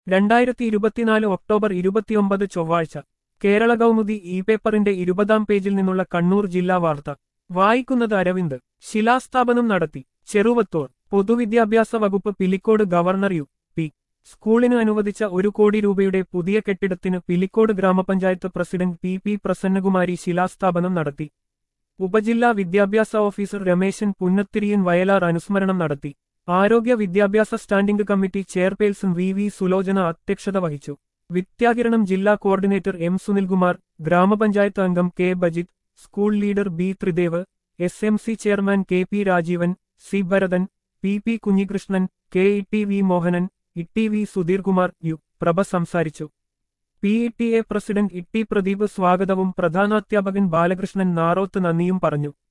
രണ്ടായിരത്തി ഇരുപത്തിനാല് ഒക്ടോബർ ഇരുപത്തിയൊമ്പത് ചൊവ്വാഴ്ച കേരള കൗമുദി ഇ പേപ്പറിന്റെ ഇരുപതാം പേജിൽ നിന്നുള്ള കണ്ണൂർ ജില്ലാ വാർത്ത വായിക്കുന്നത് അരവിന്ദ് ശിലാസ്ഥാപനം നടത്തി ചെറുവത്തൂർ പൊതുവിദ്യാഭ്യാസ വകുപ്പ് പിലിക്കോട് ഗവർണർ യു പി സ്കൂളിന് അനുവദിച്ച ഒരു കോടി രൂപയുടെ പുതിയ കെട്ടിടത്തിന് പിലിക്കോട് ഗ്രാമപഞ്ചായത്ത് പ്രസിഡന്റ് പി പി പ്രസന്നകുമാരി ശിലാസ്ഥാപനം നടത്തി ഉപജില്ലാ വിദ്യാഭ്യാസ ഓഫീസർ രമേശൻ പുന്നത്തിരിയൻ വയലാർ അനുസ്മരണം നടത്തി ആരോഗ്യ വിദ്യാഭ്യാസ standing committee chairperson V V Sulochana അധ്യക്ഷത വഹിച്ചു വിദ്യാകിരണം ജില്ലാ കോർഡിനേറ്റർ എം സുനിൽകുമാർ ഗ്രാമപഞ്ചായത്ത് അംഗം K Bajith school leader B Thridev S M C chairman K P Rajeevan C Bharathan P P Kunhikrishnan K E T V Mohanan E V Sudheerkumar U Prabha സംസാരിച്ചു P E T A president E T Pradeep സ്വാഗതവും പ്രധാനാധ്യാപകൻ ബാലകൃഷ്ണൻ നാറോത്ത് നന്ദിയും പറഞ്ഞു